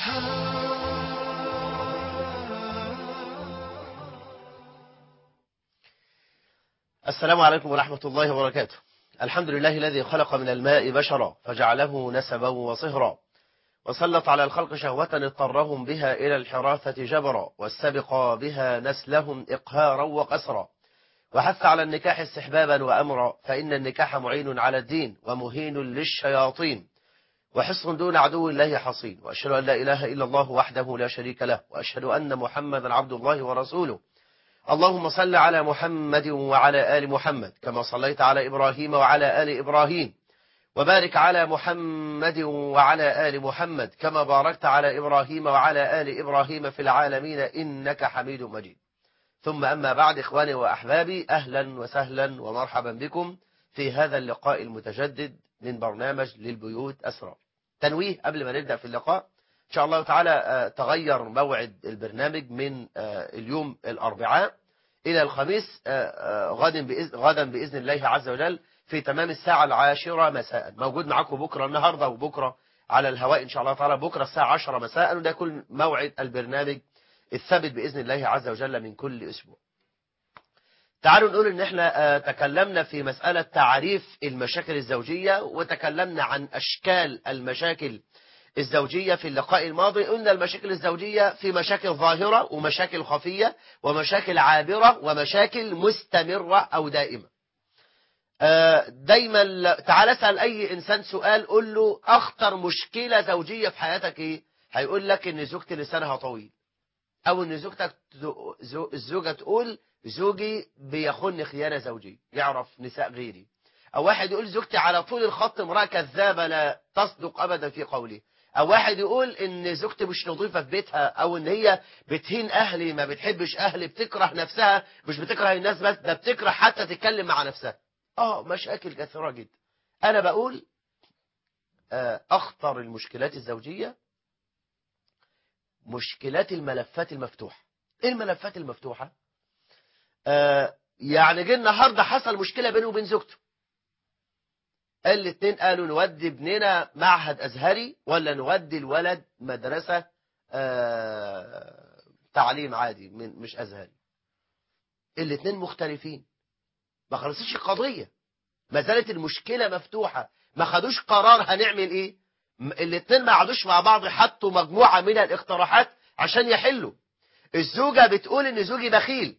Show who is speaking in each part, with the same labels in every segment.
Speaker 1: السلام عليكم ورحمة الله وبركاته الحمد لله الذي خلق من الماء بشرا فجعله نسبا وصهرا وسلط على الخلق شهوة اضطرهم بها إلى الحراثة جبرا واستبق بها نسلهم إقهارا وقسرا وحث على النكاح استحبابا وأمرا فإن النكاح معين على الدين ومهين للشياطين وحصن دون عدو الله حصين وأشهد أن لا إله إلا الله وحده لا شريك له وأشهد أن محمدا عبد الله ورسوله اللهم صل على محمد وعلى آل محمد كما صليت على إبراهيم وعلى آل إبراهيم وبارك على محمد وعلى آل محمد كما باركت على إبراهيم وعلى آل إبراهيم في العالمين إنك حميد مجيد ثم أما بعد إخواني وأحبابي أهلا وسهلا ومرحبا بكم في هذا اللقاء المتجدد من برنامج للبيوت أسرى تنويه قبل ما نبدأ في اللقاء إن شاء الله تعالى تغير موعد البرنامج من اليوم الأربعاء إلى الخميس غدا بإذن, غدا بإذن الله عز وجل في تمام الساعة العاشرة مساء موجود معكم بكرة النهاردة وبكرة على الهواء إن شاء الله تعالى بكرة الساعة 10 مساء وده كل موعد البرنامج الثابت بإذن الله عز وجل من كل أسبوع تعالوا نقول ان احنا تكلمنا في مسألة تعريف المشاكل الزوجية وتكلمنا عن أشكال المشاكل الزوجية في اللقاء الماضي قلنا المشاكل الزوجية في مشاكل ظاهرة ومشاكل خفية ومشاكل عابرة ومشاكل مستمرة أو دائمة دايما تعال اسأل أي إنسان سؤال قول له أخطر مشكلة زوجية في حياتك إيه هيقول لك إن زوجتي لسانها طويل أو إن زوجتك الزوجة تقول زوجي بيخن خيانة زوجية يعرف نساء غيري أو واحد يقول زوجتي على طول الخط امرأة كذابة لا تصدق أبدا في قولي أو واحد يقول إن زوجتي مش نظيفة في بيتها أو إن هي بتهين أهلي ما بتحبش أهلي بتكره نفسها مش بتكره الناس بس ده بتكره حتى تتكلم مع نفسها آه مشاكل كثيرة جدا أنا بقول أخطر المشكلات الزوجية مشكلات الملفات المفتوحة إيه الملفات المفتوحة آه يعني جه النهاردة حصل مشكلة بينه وبين زوجته الاتنين قالوا نودي ابننا معهد أزهري ولا نودي الولد مدرسة آه تعليم عادي من مش أزهري الاتنين مختلفين ما خلصتش القضية ما زالت المشكلة مفتوحة ما خدوش قرار هنعمل ايه الاتنين ما قعدوش مع بعض حطوا مجموعة من الاقتراحات عشان يحلوا الزوجة بتقول ان زوجي بخيل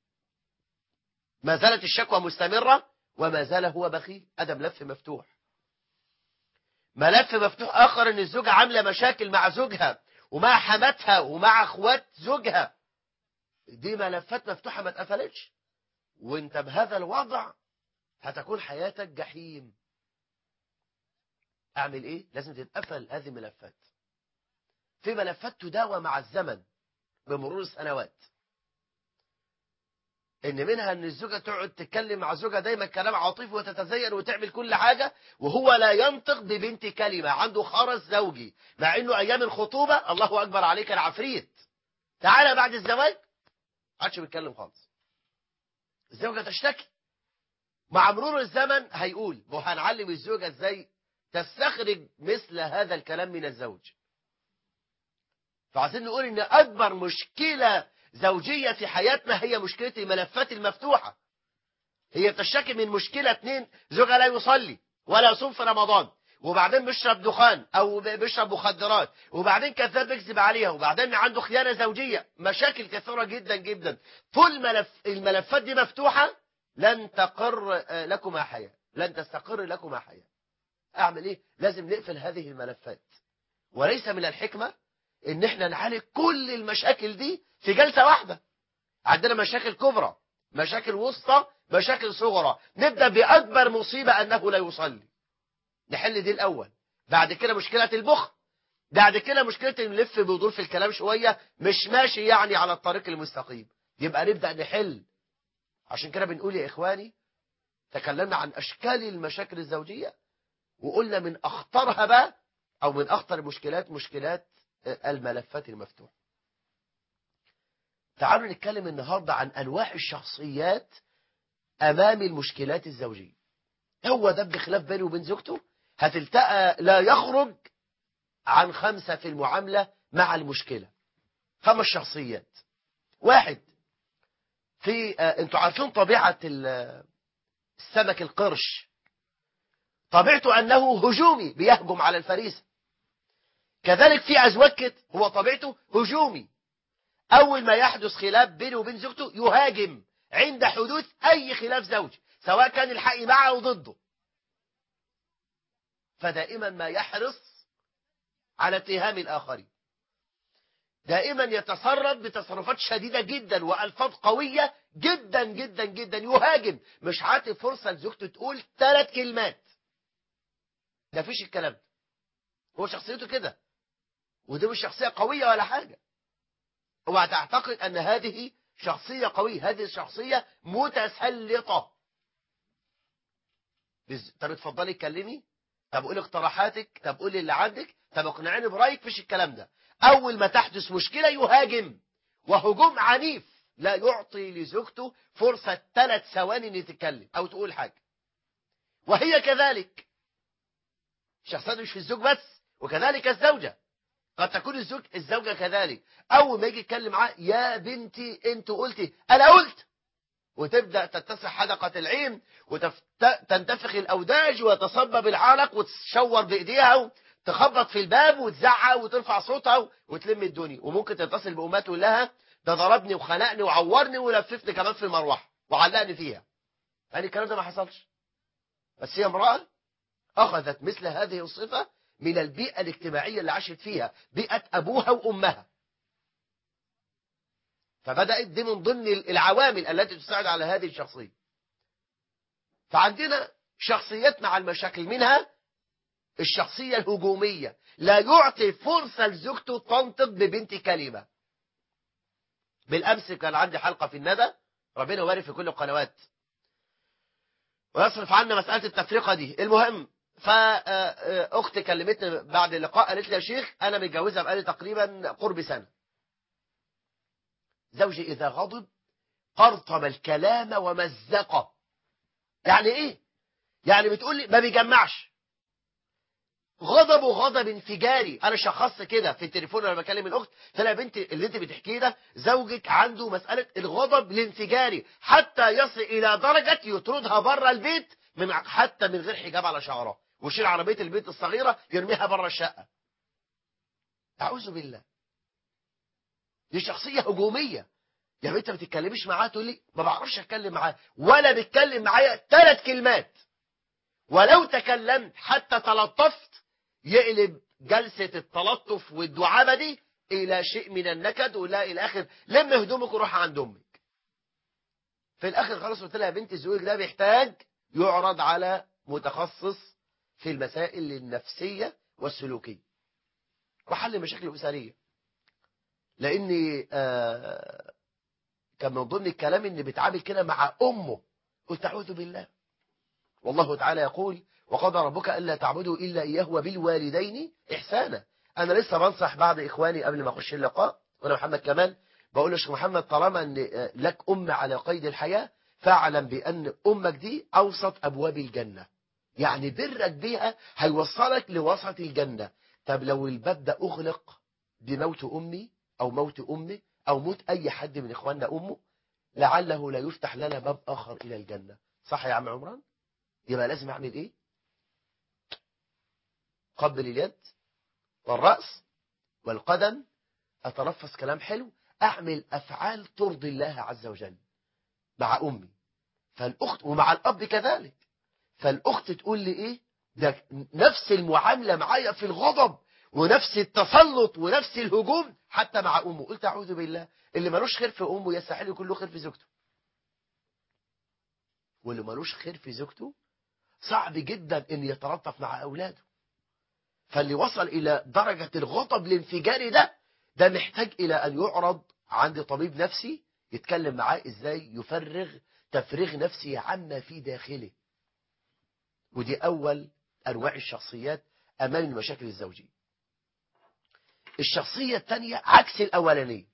Speaker 1: ما زالت الشكوى مستمرة وما زال هو بخيل هذا ملف مفتوح ملف مفتوح آخر ان الزوجة عاملة مشاكل مع زوجها ومع حماتها ومع اخوات زوجها دي ملفات مفتوحة ما اتقفلتش وانت بهذا الوضع هتكون حياتك جحيم اعمل ايه لازم تتقفل هذه الملفات في ملفات تداوى مع الزمن بمرور السنوات ان منها ان الزوجة تقعد تتكلم مع زوجها دايما كلام عاطفي وتتزين وتعمل كل حاجة وهو لا ينطق ببنت كلمة عنده خرس زوجي مع انه ايام الخطوبة الله اكبر عليك العفريت تعالى بعد الزواج عادش بيتكلم خالص الزوجة تشتكي مع مرور الزمن هيقول وهنعلم الزوجة ازاي تستخرج مثل هذا الكلام من الزوج فعايزين نقول ان اكبر مشكلة زوجية في حياتنا هي مشكلة الملفات المفتوحة هي بتشتكي من مشكلة اتنين زوجها لا يصلي ولا يصوم في رمضان وبعدين بيشرب دخان او بيشرب مخدرات وبعدين كذاب بيكذب عليها وبعدين عنده خيانة زوجية مشاكل كثيرة جدا جدا طول ملف الملفات دي مفتوحة لن تقر لكما حياة لن تستقر لكما حياة اعمل ايه لازم نقفل هذه الملفات وليس من الحكمة ان احنا نعالج كل المشاكل دي في جلسة واحدة عندنا مشاكل كبرى مشاكل وسطى مشاكل صغرى نبدأ بأكبر مصيبة أنه لا يصلي نحل دي الأول بعد كده مشكلة البخل بعد كده مشكلة نلف بيدور في الكلام شوية مش ماشي يعني على الطريق المستقيم يبقى نبدأ نحل عشان كده بنقول يا إخواني تكلمنا عن أشكال المشاكل الزوجية وقلنا من أخطرها بقى أو من أخطر المشكلات مشكلات الملفات المفتوحة تعالوا نتكلم النهاردة عن أنواع الشخصيات أمام المشكلات الزوجية هو ده بخلاف بينه وبين زوجته هتلتقى لا يخرج عن خمسة في المعاملة مع المشكلة خمس شخصيات واحد في آه انتوا عارفين طبيعة السمك القرش طبيعته أنه هجومي بيهجم على الفريسة كذلك في أزواج كده هو طبيعته هجومي أول ما يحدث خلاف بينه وبين زوجته يهاجم عند حدوث أي خلاف زوجي سواء كان الحق معه أو ضده فدائما ما يحرص على اتهام الآخرين دائما يتصرف بتصرفات شديدة جدا وألفاظ قوية جدا جدا جدا يهاجم مش عاطي فرصة لزوجته تقول ثلاث كلمات ده فيش الكلام ده هو شخصيته كده ودي مش شخصية قوية ولا حاجة اوعى تعتقد ان هذه شخصية قوية هذه شخصية متسلطة طب اتفضلي اتكلمي طب قولي اقتراحاتك طب قولي اللي عندك طب اقنعيني برايك فيش الكلام ده اول ما تحدث مشكلة يهاجم وهجوم عنيف لا يعطي لزوجته فرصة ثلاث ثواني ان تتكلم او تقول حاجة وهي كذلك الشخصية مش في الزوج بس وكذلك الزوجة قد تكون الزوج الزوجة كذلك أول ما يجي يتكلم معاه يا بنتي أنت قلتي أنا قلت وتبدأ تتسع حدقة العين وتنتفخ الأوداج وتصبب العرق وتشور بإيديها وتخبط في الباب وتزعق وترفع صوتها وتلم الدنيا وممكن تتصل بأمها تقول لها ده ضربني وخنقني وعورني ولففني كمان في المروحة وعلقني فيها يعني الكلام ده ما حصلش بس هي امرأة أخذت مثل هذه الصفة من البيئة الاجتماعية اللي عاشت فيها بيئة أبوها وأمها فبدأت دي من ضمن العوامل التي تساعد على هذه الشخصية فعندنا شخصيات مع المشاكل منها الشخصية الهجومية لا يعطي فرصة لزوجته تنطق ببنت كلمة بالأمس كان عندي حلقة في الندى ربنا يبارك في كل القنوات ويصرف عنا مسألة التفرقة دي المهم فأختي كلمتني بعد اللقاء قالت لي يا شيخ أنا متجوزها بقالي تقريبا قرب سنة زوجي إذا غضب قرطم الكلام ومزقه يعني إيه يعني بتقول لي ما بيجمعش غضبه غضب انفجاري انا شخصت كده في التليفون لما بكلم الاخت قلت لها يا بنتي اللي انت بتحكيه ده زوجك عنده مساله الغضب الانفجاري حتى يصل الى درجه يطردها بره البيت من حتى من غير حجاب على شعرها ويشيل عربيه البيت الصغيره يرميها بره الشقه اعوذ بالله دي شخصيه هجوميه يا بنت ما بتتكلميش معاه تقول لي ما بعرفش اتكلم معاه ولا بيتكلم معايا ثلاث كلمات ولو تكلمت حتى تلطفت يقلب جلسة التلطف والدعابة دي إلى شيء من النكد ولا إلى آخر لم هدومك وروح عند أمك في الآخر خلاص قلت لها يا بنت الزوج ده بيحتاج يعرض على متخصص في المسائل النفسية والسلوكية وحل مشاكل الأسرية لأني آه كان من ضمن الكلام إني بتعامل كده مع أمه قلت أعوذ بالله والله تعالى يقول وقضى ربك ألا تعبدوا إلا إياه وبالوالدين إحسانا أنا لسه بنصح بعض إخواني قبل ما أخش اللقاء وأنا محمد كمال بقول له محمد طالما أن لك أم على قيد الحياة فاعلم بأن أمك دي أوسط أبواب الجنة يعني برك بيها هيوصلك لوسط الجنة طب لو الباب ده أغلق بموت أمي أو موت أمي أو موت أي حد من إخواننا أمه لعله لا يفتح لنا باب آخر إلى الجنة صح يا عم عمران يبقى لازم أعمل إيه قبل اليد والرأس والقدم أتنفس كلام حلو أعمل أفعال ترضي الله عز وجل مع أمي فالأخت ومع الأب كذلك فالأخت تقول لي إيه ده نفس المعاملة معايا في الغضب ونفس التسلط ونفس الهجوم حتى مع أمه قلت أعوذ بالله اللي ملوش خير في أمه يستحيل يكون له خير في زوجته واللي ملوش خير في زوجته صعب جدا ان يتلطف مع اولاده فاللي وصل الى درجة الغضب الانفجاري ده ده محتاج الى ان يعرض عند طبيب نفسي يتكلم معاه ازاي يفرغ تفريغ نفسي عما في داخله ودي اول انواع الشخصيات امام المشاكل الزوجية الشخصية الثانية عكس الاولانية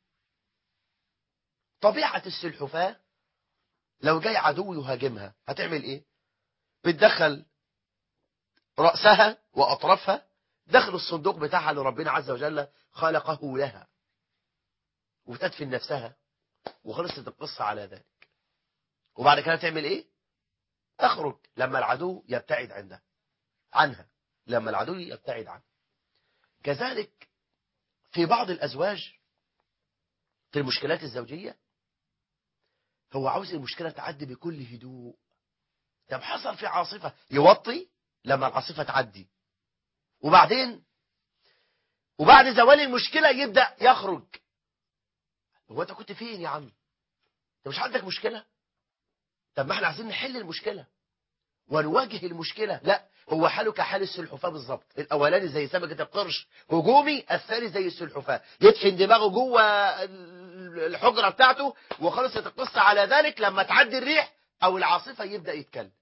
Speaker 1: طبيعة السلحفاة لو جاي عدو يهاجمها هتعمل ايه بتدخل رأسها وأطرافها دخل الصندوق بتاعها اللي ربنا عز وجل خلقه لها وتدفن نفسها وخلصت القصة على ذلك وبعد كده تعمل ايه تخرج لما العدو يبتعد عندها عنها لما العدو يبتعد عنها كذلك في بعض الأزواج في المشكلات الزوجية هو عاوز المشكلة تعدي بكل هدوء طب حصل في عاصفة يوطي لما العاصفة تعدي وبعدين وبعد زوال المشكلة يبدأ يخرج هو انت كنت فين يا عم انت مش عندك مشكلة طب ما احنا عايزين نحل المشكلة ونواجه المشكلة لا هو حاله كحال السلحفاة بالظبط الاولاني زي سمكة القرش هجومي الثاني زي السلحفاة يدفن دماغه جوه الحجرة بتاعته وخلصت القصة على ذلك لما تعدي الريح او العاصفة يبدأ يتكلم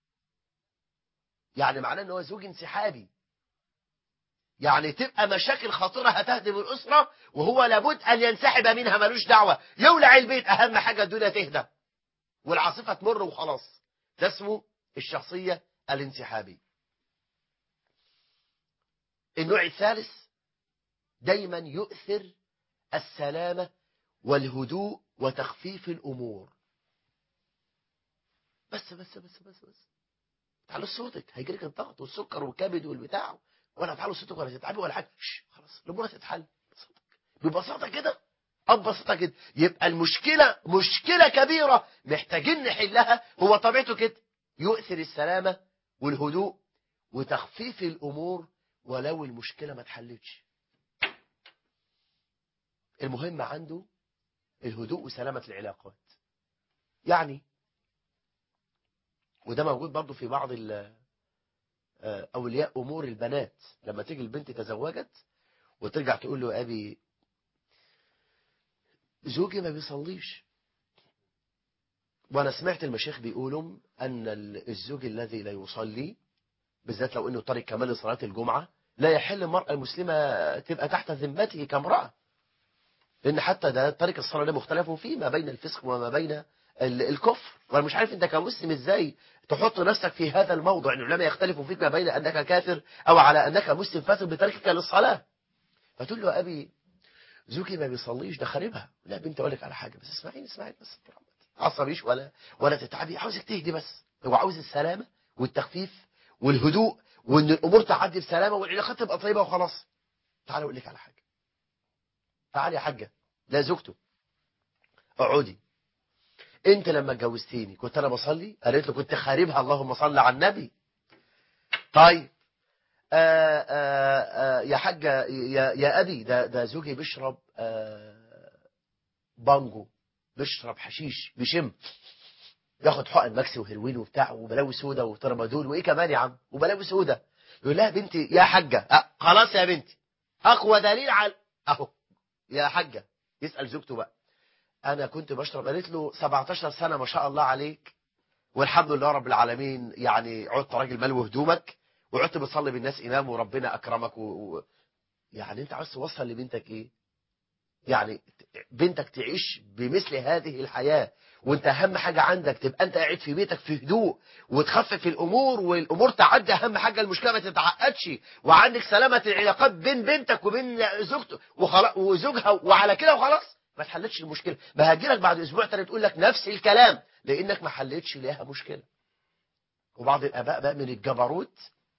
Speaker 1: يعني معناه ان هو زوج انسحابي يعني تبقى مشاكل خطيرة هتهدم الأسرة وهو لابد أن ينسحب منها ملوش دعوة يولع البيت أهم حاجة الدنيا تهدى والعاصفة تمر وخلاص ده اسمه الشخصية الانسحابية النوع الثالث دايما يؤثر السلامة والهدوء وتخفيف الأمور بس بس بس بس بس تعالوا صوتك هيجيلك الضغط والسكر والكبد والبتاع ولا تعالوا صوتك ولا تتعبي ولا حاجه خلاص الامور هتتحل ببساطه كده ببساطه كده يبقى المشكله مشكله كبيره محتاجين نحلها هو طبيعته كده يؤثر السلامه والهدوء وتخفيف الامور ولو المشكله ما اتحلتش المهم عنده الهدوء وسلامه العلاقات يعني وده موجود برضه في بعض أولياء أمور البنات لما تيجي البنت تزوجت وترجع تقول له أبي زوجي ما بيصليش وأنا سمعت المشايخ بيقولوا أن الزوج الذي لا يصلي بالذات لو أنه طريق كمال صلاة الجمعة لا يحل المرأة المسلمة تبقى تحت ذمته كامرأة لأن حتى ده طريق الصلاة ده مختلف فيه ما بين الفسق وما بين الكفر وانا مش عارف انت كمسلم ازاي تحط نفسك في هذا الموضع ان العلماء يختلفوا فيك ما بين انك كافر او على انك مسلم فاسق بتركك للصلاه فتقول له ابي زوجي ما بيصليش ده خاربها لا بنت اقول لك على حاجه بس اسمعيني اسمعيني بس عصبيش ولا ولا تتعبي عاوزك تهدي بس هو عاوز السلامه والتخفيف والهدوء وان الامور تعدي بسلامه والعلاقات تبقى طيبه وخلاص تعالى اقول لك على حاجه تعالي يا حاجه ده زوجته اقعدي انت لما اتجوزتيني كنت انا بصلي قالت له كنت خاربها اللهم صل على النبي طيب آآ آآ يا حاجة يا, يا أبي ده, ده زوجي بيشرب بانجو بيشرب حشيش بيشم ياخد حقن ماكسي وهيروين وبتاع وبلاوي سودا وترمادول وايه كمان يا عم وبلاوي سودا يقول لها بنتي يا حاجة خلاص يا بنتي اقوى دليل على اهو يا حاجة يسأل زوجته بقى انا كنت بشرب قالت له 17 سنة ما شاء الله عليك والحمد لله رب العالمين يعني عدت راجل ملو هدومك وعدت بتصلي بالناس امام وربنا اكرمك و... و... يعني انت عاوز توصل لبنتك ايه يعني بنتك تعيش بمثل هذه الحياة وانت اهم حاجة عندك تبقى انت قاعد في بيتك في هدوء وتخفف الامور والامور تعدي اهم حاجة المشكلة ما تتعقدش وعندك سلامة العلاقات بين بنتك وبين زوجته وخلاص وزوجها وعلى كده وخلاص ما تحلتش المشكلة ما هجيلك بعد اسبوع تاني تقول لك نفس الكلام لانك ما حلتش ليها مشكلة وبعض الاباء بقى من الجبروت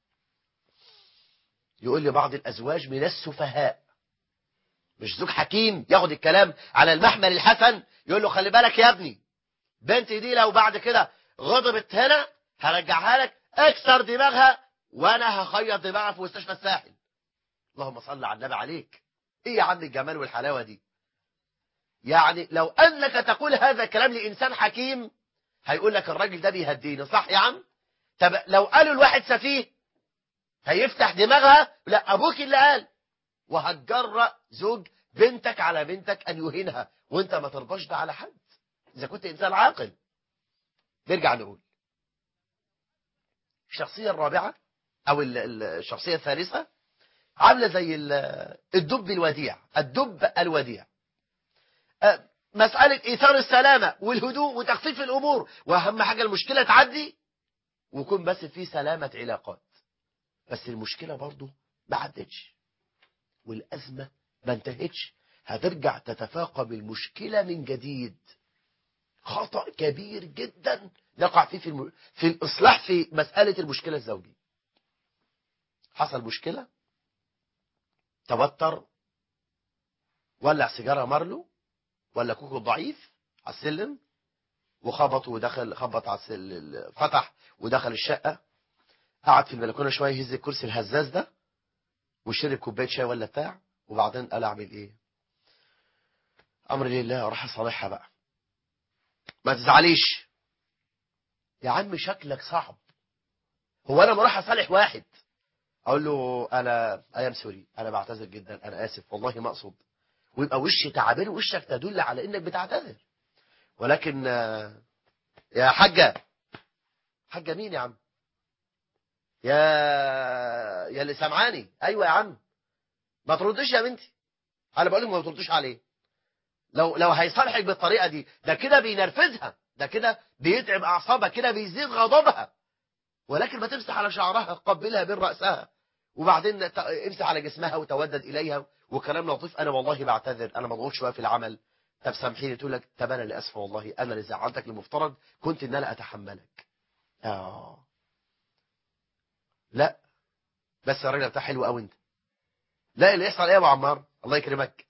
Speaker 1: يقول لي بعض الازواج من السفهاء مش زوج حكيم ياخد الكلام على المحمل الحسن يقول له خلي بالك يا ابني بنتي دي لو بعد كده غضبت هنا هرجعها لك اكسر دماغها وانا هخيط دماغها في مستشفى الساحل اللهم صل على النبي عليك ايه يا عم الجمال والحلاوه دي يعني لو انك تقول هذا الكلام لانسان حكيم هيقول لك الراجل ده بيهديني صح يا عم طب لو قالوا الواحد سفيه هيفتح دماغها لا ابوك اللي قال وهتجرأ زوج بنتك على بنتك ان يهينها وانت ما ترضاش ده على حد اذا كنت انسان عاقل نرجع نقول الشخصيه الرابعه او الشخصيه الثالثه عامله زي الدب الوديع الدب الوديع مسألة إيثار السلامة والهدوء وتخفيف الأمور وأهم حاجة المشكلة تعدي ويكون بس في سلامة علاقات بس المشكلة برضو ما عدتش والأزمة ما انتهتش هترجع تتفاقم المشكلة من جديد خطأ كبير جدا نقع فيه في, الم... في الإصلاح في مسألة المشكلة الزوجية حصل مشكلة توتر ولع سيجارة مرله ولا كوكو ضعيف على السلم وخبط ودخل خبط على السلم فتح ودخل الشقة قعد في البلكونة شوية يهز الكرسي الهزاز ده وشرب كوباية شاي ولا بتاع وبعدين قال اعمل ايه امر لله راح اصالحها بقى ما تزعليش يا عم شكلك صعب هو انا ما راح اصالح واحد اقول له انا ايام سوري انا بعتذر جدا انا اسف والله ما اقصد ويبقى وشي تعابير وشك تدل على انك بتعتذر ولكن يا حاجة حاجة مين يا عم يا يا اللي سامعاني ايوه يا عم ما تردش يا بنتي انا بقول لك ما تردش عليه لو لو هيصالحك بالطريقه دي ده كده بينرفزها ده كده بيتعب اعصابها كده بيزيد غضبها ولكن ما تمسح على شعرها قبلها بين راسها وبعدين امسح على جسمها وتودد اليها وكلام لطيف انا والله بعتذر انا مضغوط شويه في العمل طب سامحيني تقول لك طب انا اللي اسفه والله انا اللي زعلتك المفترض كنت ان انا اتحملك اه لا بس يا راجل بتاع حلو قوي انت لا اللي يحصل ايه يا ابو عمار الله يكرمك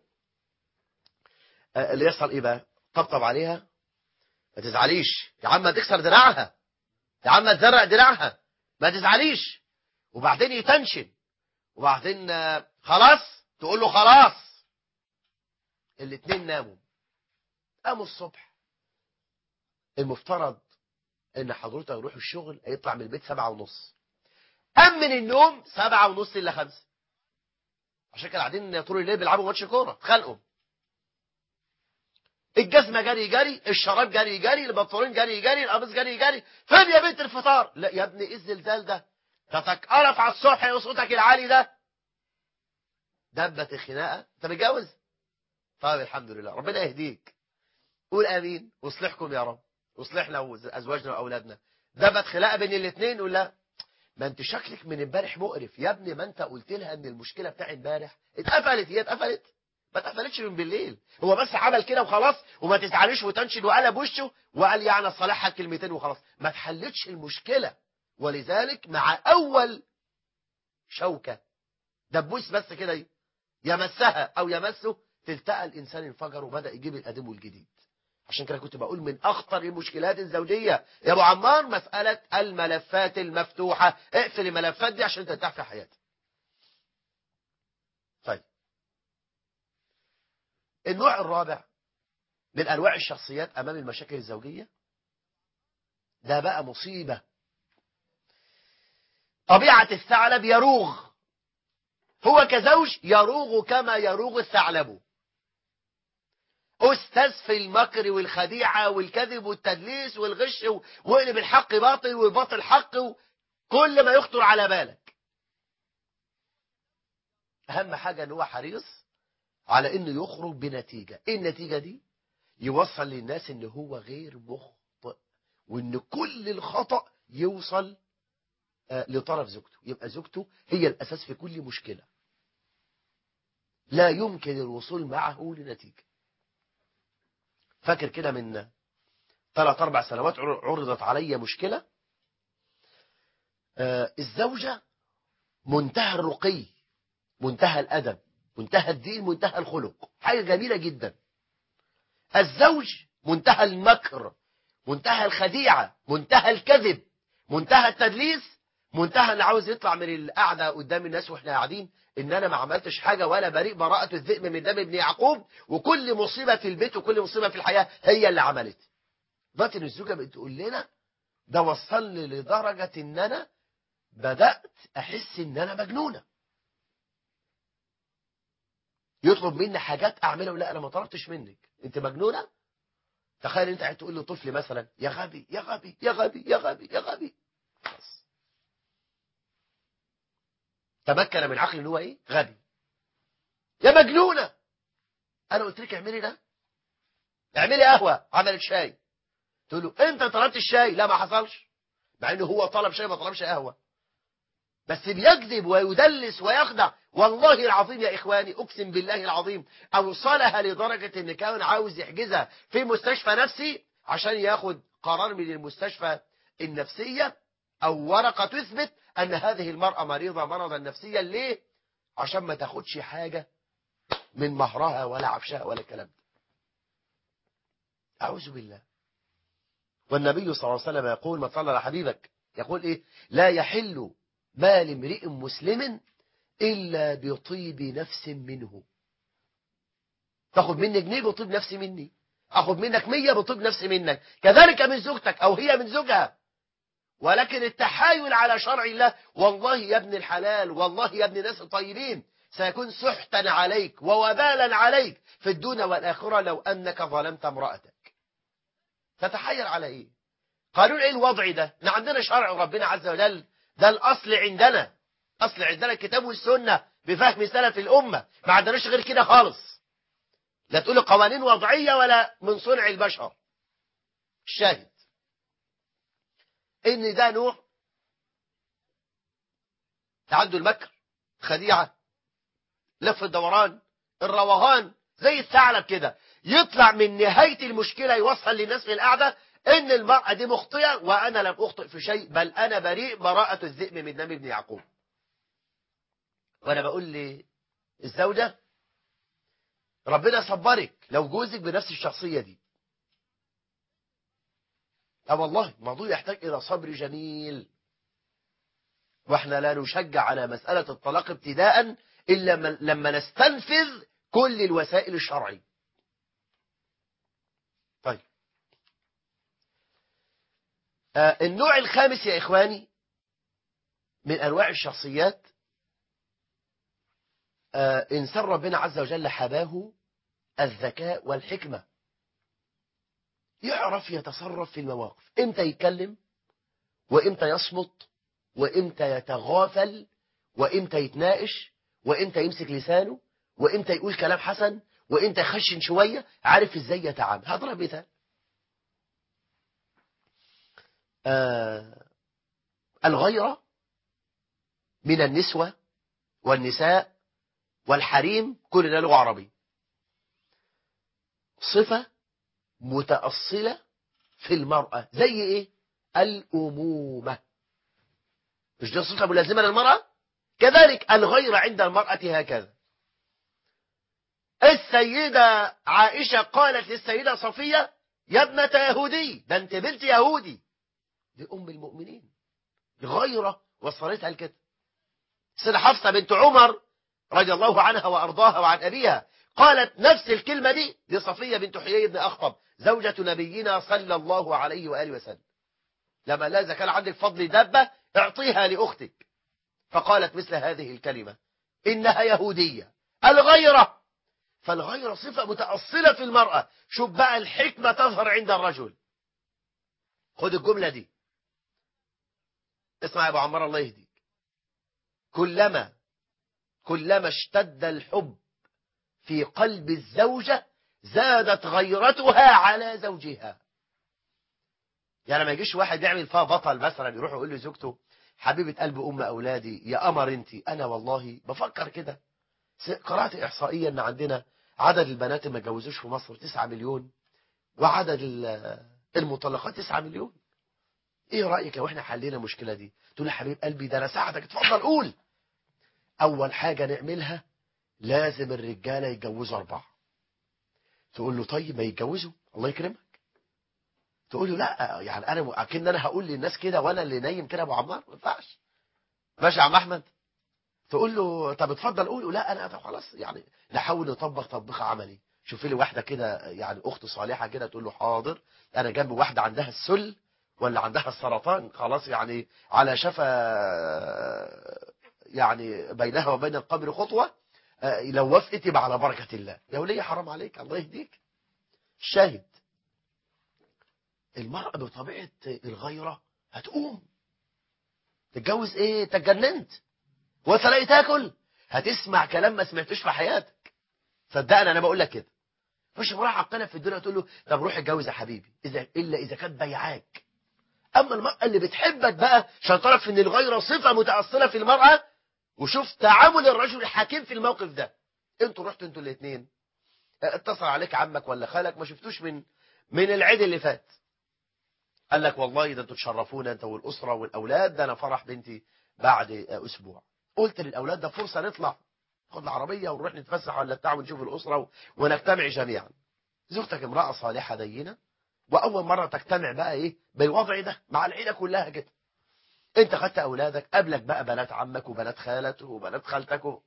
Speaker 1: اللي يحصل ايه بقى طبطب عليها ما تزعليش يا عم ما تكسر دراعها يا عم ما تزرق دراعها ما تزعليش وبعدين يتنشن وبعدين خلاص تقول له خلاص الاثنين ناموا قاموا الصبح المفترض ان حضرتك يروح الشغل هيطلع من البيت سبعة ونص قام من النوم سبعة ونص الا خمسة عشان كده قاعدين طول الليل بيلعبوا ماتش كوره اتخانقوا الجزمه جري جري الشراب جري جري البنطلون جري جري القميص جري جري فين يا بنت الفطار لا يا ابني ايه الزلزال ده تتقرف على الصبح يا صوتك العالي ده دبت الخناقه انت متجوز طيب الحمد لله ربنا يهديك قول امين واصلحكم يا رب واصلحنا وازواجنا واولادنا دبت خناقه بين الاثنين ولا ما انت شكلك من امبارح مقرف يا ابني ما انت قلت لها ان المشكله بتاع امبارح اتقفلت هي اتقفلت ما اتقفلتش من بالليل هو بس عمل كده وخلاص وما تزعليش وتنشد وقلب وشه وقال يعني صالحها الكلمتين وخلاص ما تحلتش المشكله ولذلك مع اول شوكه دبوس بس كده يمسها او يمسه تلتقى الانسان انفجر وبدا يجيب القديم والجديد عشان كده كنت بقول من اخطر المشكلات الزوجيه يا ابو عمار مساله الملفات المفتوحه اقفل الملفات دي عشان ترتاح في حياتك طيب النوع الرابع من انواع الشخصيات امام المشاكل الزوجيه ده بقى مصيبه طبيعه الثعلب يروغ هو كزوج يروغ كما يروغ الثعلب أستاذ في المكر والخديعة والكذب والتدليس والغش وقلب الحق باطل والباطل حق كل ما يخطر على بالك أهم حاجة أن هو حريص على أنه يخرج بنتيجة إيه النتيجة دي يوصل للناس أنه هو غير مخطئ وأن كل الخطأ يوصل لطرف زوجته يبقى زوجته هي الأساس في كل مشكلة لا يمكن الوصول معه لنتيجة فاكر كده من ثلاث أربع سنوات عرضت علي مشكلة الزوجة منتهى الرقي منتهى الأدب منتهى الدين منتهى الخلق حاجة جميلة جدا الزوج منتهى المكر منتهى الخديعة منتهى الكذب منتهى التدليس منتهى اللي عاوز يطلع من القعدة قدام الناس واحنا قاعدين ان انا ما عملتش حاجة وانا بريء براءة الذئب من دم ابن يعقوب وكل مصيبة في البيت وكل مصيبة في الحياة هي اللي عملت دلوقتي الزوجة بتقول لنا ده وصلني لدرجة ان انا بدأت احس ان انا مجنونة يطلب مني حاجات اعملها ولا انا ما طلبتش منك انت مجنونة تخيل انت قاعد تقول لطفل مثلا يا غبي يا غبي يا غبي يا غبي يا غبي خلاص تمكن من عقل ان هو ايه غبي يا مجنونه انا قلت لك اعملي ده اعملي قهوه عملت شاي تقول له انت طلبت الشاي لا ما حصلش مع انه هو طلب شاي ما طلبش قهوه بس بيكذب ويدلس ويخدع والله العظيم يا إخواني أقسم بالله العظيم أوصلها لدرجة إن كان عاوز يحجزها في مستشفى نفسي عشان ياخد قرار من المستشفى النفسية أو ورقة تثبت أن هذه المرأة مريضة مرضا نفسيا ليه؟ عشان ما تاخدش حاجة من مهرها ولا عفشها ولا الكلام ده أعوذ بالله والنبي صلى الله عليه وسلم يقول ما صلى على حبيبك يقول إيه لا يحل مال امرئ مسلم إلا بطيب نفس منه تاخد مني جنيه بطيب نفس مني أخذ منك مية بطيب نفس منك كذلك من زوجتك أو هي من زوجها ولكن التحايل على شرع الله والله يا ابن الحلال والله يا ابن ناس طيبين سيكون سحتا عليك ووبالا عليك في الدنيا والآخرة لو أنك ظلمت امرأتك تتحايل على إيه قالوا ايه الوضع ده احنا عندنا شرع ربنا عز وجل ده الأصل عندنا أصل عندنا الكتاب والسنة بفهم سلف الأمة ما عندناش غير كده خالص لا تقول قوانين وضعية ولا من صنع البشر الشاهد ان ده نوع تعدوا المكر خديعة لف الدوران الروغان زي الثعلب كده يطلع من نهاية المشكلة يوصل للناس في القعدة ان المرأة دي مخطئة وانا لم اخطئ في شيء بل انا بريء براءة الذئب من دم ابن يعقوب وانا بقول لي الزوجة ربنا صبرك لو جوزك بنفس الشخصية دي اه والله الموضوع يحتاج إلى صبر جميل واحنا لا نشجع على مسألة الطلاق ابتداء إلا من لما نستنفذ كل الوسائل الشرعية طيب آه النوع الخامس يا إخواني من أنواع الشخصيات آه إنسان ربنا عز وجل حباه الذكاء والحكمة يعرف يتصرف في المواقف امتى يتكلم وامتى يصمت وامتى يتغافل وامتى يتناقش وامتى يمسك لسانه وامتى يقول كلام حسن وامتى يخشن شوية عارف ازاي يتعامل هضرب مثال آه الغيرة من النسوة والنساء والحريم كل ده لغة عربية صفة متأصلة في المرأة زي ايه الأمومة مش دي صفة ملازمة للمرأة كذلك الغيرة عند المرأة هكذا السيدة عائشة قالت للسيدة صفية يا ابنة يهودي ده انت بنت يهودي دي أم المؤمنين غيرة وصلتها لكده سيدة حفصة بنت عمر رضي الله عنها وأرضاها وعن أبيها قالت نفس الكلمة دي لصفية بنت حيي بن أخطب زوجة نبينا صلى الله عليه وآله وسلم لما لا إذا كان عندك فضل دابة اعطيها لأختك فقالت مثل هذه الكلمة إنها يهودية الغيرة فالغيرة صفة متأصلة في المرأة شوف بقى الحكمة تظهر عند الرجل خد الجملة دي اسمع يا أبو عمار الله يهديك كلما كلما اشتد الحب في قلب الزوجة زادت غيرتها على زوجها يعني ما يجيش واحد يعمل فيها بطل مثلا يروح يقول لزوجته حبيبة قلب أم أولادي يا قمر انت أنا والله بفكر كده قرأت إحصائيا أن عندنا عدد البنات ما جوزوش في مصر 9 مليون وعدد المطلقات 9 مليون ايه رأيك لو احنا حلينا المشكلة دي تقول يا حبيب قلبي ده انا ساعدك اتفضل قول اول حاجة نعملها لازم الرجالة يتجوزوا اربعة تقول له طيب ما يتجوزوا الله يكرمك تقول له لا يعني انا اكن انا هقول للناس كده وانا اللي نايم كده ابو عمار ما ينفعش ماشي يا عم احمد تقول له طب اتفضل قول لا انا طب خلاص يعني نحاول نطبق تطبيق عملي شوف لي واحده كده يعني اخت صالحه كده تقول له حاضر انا جنب واحده عندها السل ولا عندها السرطان خلاص يعني على شفا يعني بينها وبين القبر خطوه لو وافقت يبقى على بركه الله يا وليه حرام عليك الله يهديك شاهد المرأة بطبيعة الغيرة هتقوم تتجوز ايه تجننت وتلاقي تاكل هتسمع كلام ما سمعتوش في حياتك صدقني انا بقول لك كده مش امرأة عقلة في الدنيا تقول له طب روح اتجوز يا حبيبي اذا الا اذا كانت بيعاك أما المرأة اللي بتحبك بقى عشان تعرف إن الغيرة صفة متأصلة في المرأة وشوف تعامل الرجل الحكيم في الموقف ده انتوا رحتوا انتوا الاثنين اتصل عليك عمك ولا خالك ما شفتوش من من العيد اللي فات قال لك والله ده انتوا تشرفونا انت والاسره والاولاد ده انا فرح بنتي بعد اسبوع قلت للاولاد ده فرصه نطلع خد العربيه ونروح نتفسح ولا بتاع ونشوف الاسره ونجتمع جميعا زوجتك امراه صالحه دينه واول مره تجتمع بقى ايه بالوضع ده مع العيله كلها كده انت خدت اولادك قبلك بقى بنات عمك وبنات خالك وبنات خالتك و...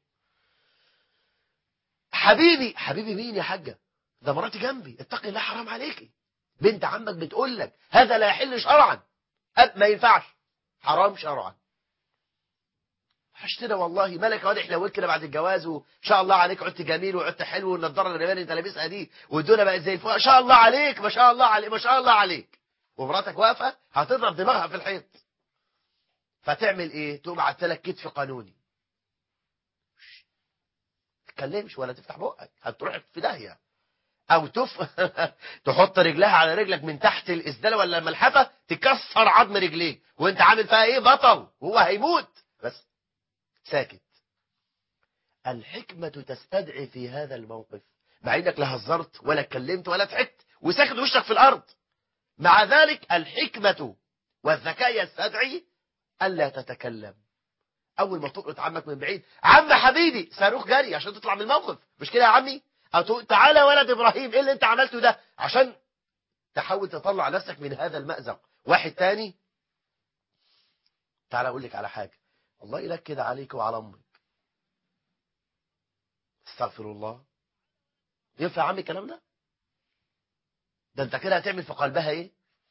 Speaker 1: حبيبي حبيبي مين يا حاجه ده مراتي جنبي اتقي الله حرام عليكي بنت عمك بتقول لك هذا لا يحل شرعا ما ينفعش حرام شرعا حشتنا والله مالك واد احنا كده بعد الجواز وان شاء الله عليك عدت جميل وعدت حلو والنضاره الرماني انت لابسها دي والدنيا بقت زي الفل ما شاء الله عليك ما شاء الله عليك ما شاء الله عليك ومراتك واقفه هتضرب دماغها في الحيط فتعمل ايه تقوم عتلك كتف قانوني تتكلمش ولا تفتح بقك هتروح في داهيه او تف تحط رجلها على رجلك من تحت الاسداله ولا الملحفه تكسر عظم رجليك وانت عامل فيها ايه بطل وهو هيموت بس ساكت الحكمه تستدعي في هذا الموقف مع انك لا هزرت ولا اتكلمت ولا ضحكت وساكت وشك في الارض مع ذلك الحكمه والذكاء يستدعي الا تتكلم اول ما تلقط عمك من بعيد عم حبيبي صاروخ جري عشان تطلع من الموقف مش كده يا عمي او تقول تعالى ولد ابراهيم ايه اللي انت عملته ده عشان تحاول تطلع نفسك من هذا المأزق واحد تاني تعالى اقول لك على حاجه الله يلك كده عليك وعلى امك استغفر الله ينفع عمي الكلام ده ده انت كده هتعمل في قلبها ايه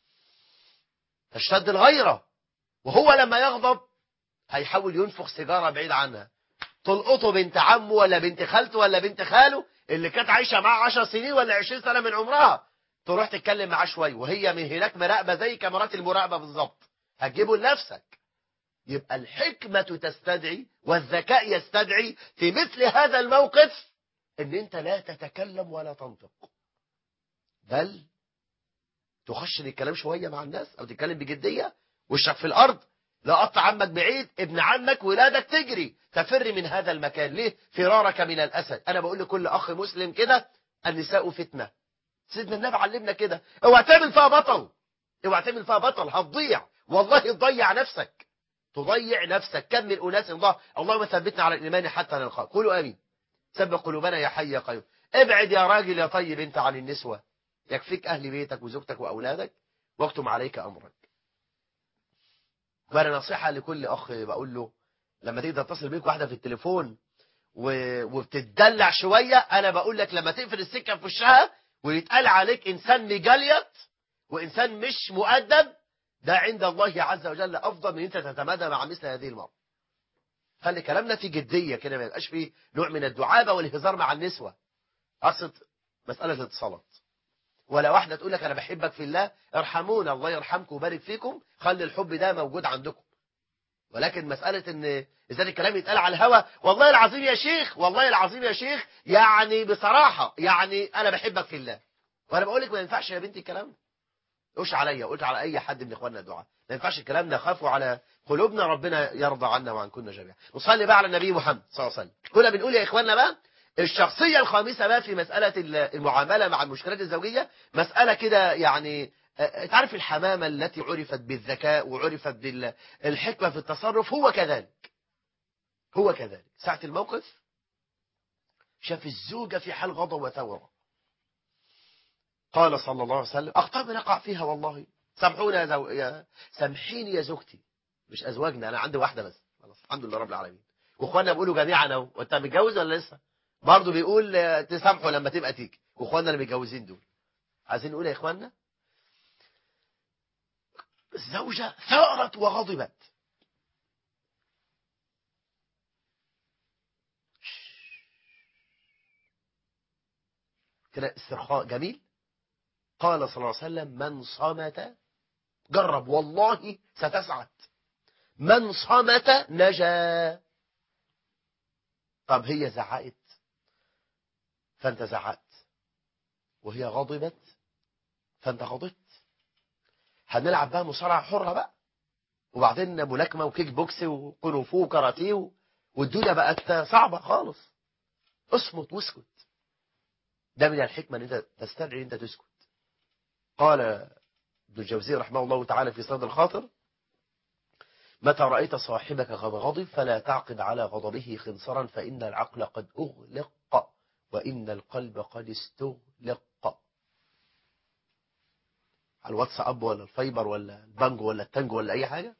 Speaker 1: تشتد الغيره وهو لما يغضب هيحاول ينفخ سيجاره بعيد عنها تلقطه بنت عمه ولا بنت خالته ولا بنت خاله اللي كانت عايشه معاه 10 سنين ولا 20 سنه من عمرها تروح تتكلم معاه شويه وهي من هناك مراقبه زي كاميرات المراقبه بالظبط هتجيبه لنفسك يبقى الحكمه تستدعي والذكاء يستدعي في مثل هذا الموقف ان انت لا تتكلم ولا تنطق بل تخش الكلام شويه مع الناس او تتكلم بجديه وشك في الارض لا قطع عمك بعيد ابن عمك ولادك تجري تفر من هذا المكان ليه فرارك من الأسد أنا بقول لكل أخ مسلم كده النساء فتنة سيدنا النبي علمنا كده اوعى تعمل فيها بطل اوعى تعمل فيها بطل هتضيع والله تضيع نفسك تضيع نفسك كم من أناس ضاع اللهم ثبتنا على الإيمان حتى نلقاك قولوا آمين سبق قلوبنا يا حي يا قيوم ابعد يا راجل يا طيب انت عن النسوة يكفيك أهل بيتك وزوجتك وأولادك واكتم عليك أمرك وانا نصيحة لكل اخ بقول له لما تيجي تتصل بيك واحدة في التليفون و... وبتدلع شوية انا بقول لك لما تقفل السكة في وشها ويتقال عليك انسان مجليط وانسان مش مؤدب ده عند الله عز وجل افضل من انت تتمادى مع مثل هذه المرأة خلي كلامنا في جدية كده ما يبقاش فيه نوع من الدعابة والهزار مع النسوة اقصد مسألة الاتصالات ولا واحدة تقول لك أنا بحبك في الله ارحمونا الله يرحمكم ويبارك فيكم خلي الحب ده موجود عندكم ولكن مسألة ان إذا الكلام يتقال على الهوا والله العظيم يا شيخ والله العظيم يا شيخ يعني بصراحة يعني أنا بحبك في الله وأنا بقول لك ما ينفعش يا بنتي الكلام ده قولش عليا قلت على أي حد من إخواننا الدعاء ما ينفعش الكلام ده خافوا على قلوبنا ربنا يرضى عنا وعن كنا جميعا نصلي بقى على النبي محمد صلى الله عليه وسلم كنا بنقول يا إخواننا بقى الشخصية الخامسة بقى في مسألة المعاملة مع المشكلات الزوجية مسألة كده يعني تعرف الحمامة التي عرفت بالذكاء وعرفت بالحكمة في التصرف هو كذلك هو كذلك ساعة الموقف شاف الزوجة في حال غضب وثورة قال صلى الله عليه وسلم أخطاء بنقع فيها والله سامحونا يا, زو... يا سامحيني يا زوجتي مش أزواجنا أنا عندي واحدة بس خلاص الحمد لله رب العالمين واخواننا بيقولوا جميعا اهو وانت متجوز ولا لسه برضه بيقول تسامحوا لما تبقى تيجي واخواننا اللي متجوزين دول عايزين نقول يا اخواننا الزوجة ثارت وغضبت كده استرخاء جميل قال صلى الله عليه وسلم من صمت جرب والله ستسعد من صمت نجا طب هي زعقت فانت زعقت وهي غضبت فانت غضبت هنلعب بقى مصارعة حرة بقى وبعدين ملاكمة وكيك بوكس وكونغ فو وكاراتيه و- والدنيا بقت صعبة خالص اصمت واسكت ده من الحكمة ان انت تستدعي ان انت تسكت قال ابن الجوزي رحمه الله تعالى في صدر الخاطر متى رأيت صاحبك قد غضب فلا تعقد على غضبه خنصرا فإن العقل قد أغلق وإن القلب قد استغلق على الواتساب ولا الفايبر ولا البانجو ولا التانجو ولا أي حاجة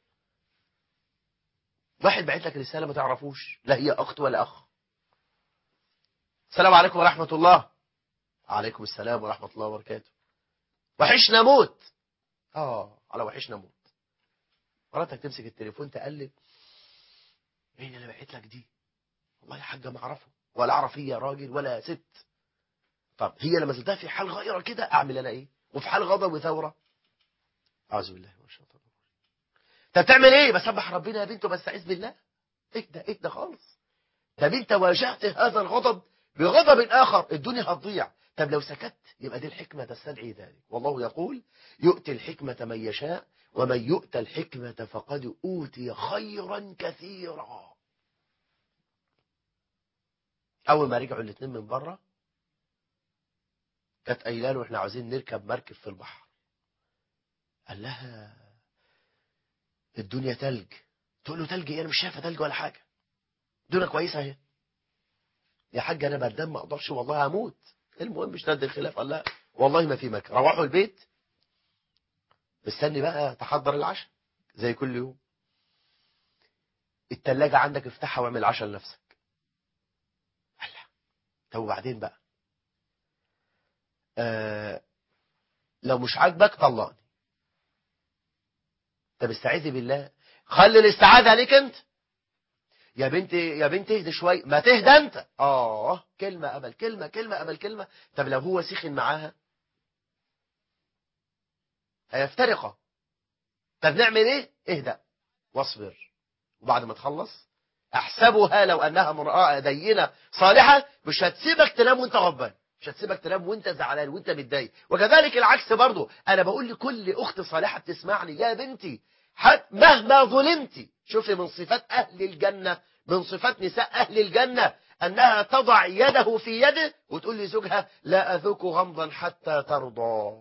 Speaker 1: واحد بعت لك رسالة ما تعرفوش لا هي أخت ولا أخ السلام عليكم ورحمة الله عليكم السلام ورحمة الله وبركاته وحشنا موت اه على وحشنا موت مراتك تمسك التليفون تقلب مين اللي بعت لك دي والله يا حاجه ما اعرفه ولا اعرف هي راجل ولا ست طب هي لما زلتها في حال غيره كده اعمل انا ايه وفي حال غضب وثوره اعوذ بالله من الشيطان الرجيم طب تعمل ايه بسبح ربنا يا بنت وبستعيذ بالله اهدى اهدى خالص طب انت واجهت هذا الغضب بغضب اخر الدنيا هتضيع طب لو سكت يبقى دي الحكمه تستدعي ذلك والله يقول يؤتي الحكمه من يشاء ومن يؤتى الحكمة فقد أوتي خيرا كثيرا أول ما رجعوا الاثنين من بره كانت قايله له احنا عاوزين نركب مركب في البحر قال لها الدنيا تلج تقول له تلج ايه انا مش شايفه تلج ولا حاجه الدنيا كويسه اهي يا حاج انا بردان ما اقدرش والله هموت المهم اشتد الخلاف قال لا والله ما في مكان روحوا البيت استني بقى تحضر العشاء زي كل يوم التلاجة عندك افتحها واعمل عشاء لنفسك هلا طب وبعدين بقى آه لو مش عاجبك طلقني طب استعيذي بالله خلي الاستعاذة عليك انت يا بنتي يا بنتي اهدي شويه ما تهدى انت اه كلمه قبل كلمه كلمه قبل كلمه طب لو هو سخن معاها هيفترقا طب نعمل ايه اهدأ واصبر وبعد ما تخلص احسبها لو انها امرأة دينة صالحة مش هتسيبك تنام وانت غضبان مش هتسيبك تنام وانت زعلان وانت متضايق وكذلك العكس برضو انا بقول لكل اخت صالحة بتسمعني يا بنتي حت مهما ظلمتي شوفي من صفات اهل الجنة من صفات نساء اهل الجنة انها تضع يده في يده وتقول لزوجها لا اذوق غمضا حتى ترضى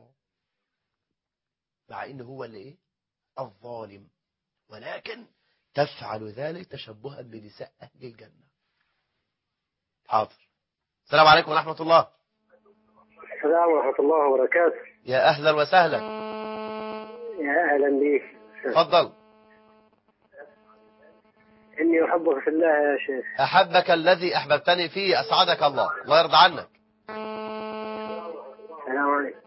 Speaker 1: مع ان هو اللي ايه الظالم ولكن تفعل ذلك تشبها بنساء اهل الجنه حاضر السلام عليكم ورحمه الله
Speaker 2: السلام ورحمة الله وبركاته
Speaker 1: يا اهلا وسهلا
Speaker 2: يا أهلا بك
Speaker 1: اتفضل
Speaker 2: إني أحبك في الله يا شيخ
Speaker 1: احبك الذي احببتني فيه اسعدك الله الله يرضى عنك
Speaker 2: السلام عليكم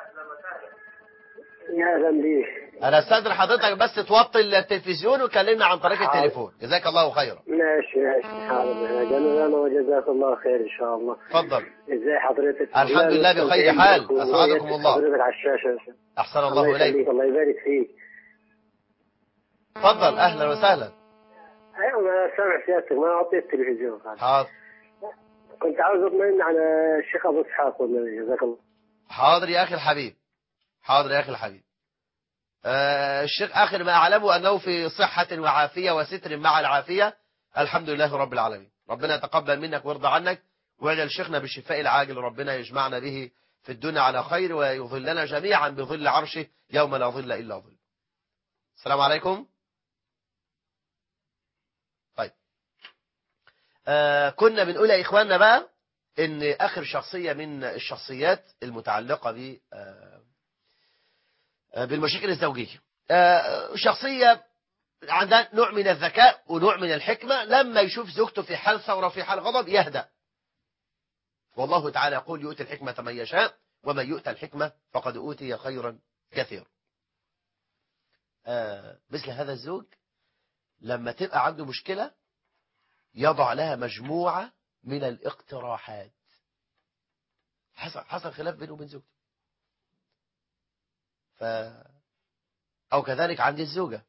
Speaker 2: يا أهلا بك
Speaker 1: انا استاذن حضرتك بس توطي التلفزيون وكلمنا عن طريق
Speaker 2: حاضر.
Speaker 1: التليفون جزاك الله خيرا
Speaker 2: ماشي ماشي حاضر جنوبنا وجزاك الله خير إن شاء الله
Speaker 1: اتفضل
Speaker 2: إزاي حضرتك
Speaker 1: الحمد لله بخير حال. أسعدكم الله.
Speaker 2: حضرتك على الشاشة
Speaker 1: احسن الله اليك
Speaker 2: يخليك الله يبارك فيك
Speaker 1: اتفضل اهلا وسهلا
Speaker 2: أيوة أنا سامع سيادتك ما أعطيت التلفزيون خالص.
Speaker 1: حاضر
Speaker 2: كنت عاوز أطمئن على الشيخ أبو إسحاق والنبي جزاك الله
Speaker 1: حاضر يا أخي الحبيب حاضر يا أخي الحبيب آه الشيخ آخر ما أعلمه أنه في صحة وعافية وستر مع العافية الحمد لله رب العالمين ربنا يتقبل منك ويرضى عنك ويجعل شيخنا بالشفاء العاجل ربنا يجمعنا به في الدنيا على خير ويظلنا جميعا بظل عرشه يوم لا ظل إلا ظل السلام عليكم طيب آه كنا بنقول يا إخواننا بقى ان اخر شخصية من الشخصيات المتعلقة ب آه، آه، بالمشاكل الزوجية آه، شخصية عندها نوع من الذكاء ونوع من الحكمة لما يشوف زوجته في حال ثورة في حال غضب يهدأ والله تعالى يقول يؤتي الحكمة من يشاء ومن يؤتى الحكمة فقد أوتي خيرا كثيرا آه، مثل هذا الزوج لما تبقى عنده مشكلة يضع لها مجموعة من الاقتراحات حصل حصل خلاف بينه وبين زوجته ف او كذلك عند الزوجة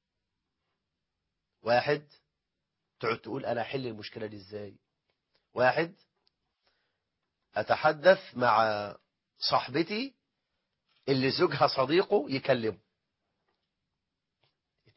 Speaker 1: واحد تقعد تقول انا احل المشكلة دي ازاي واحد اتحدث مع صاحبتي اللي زوجها صديقه يكلمه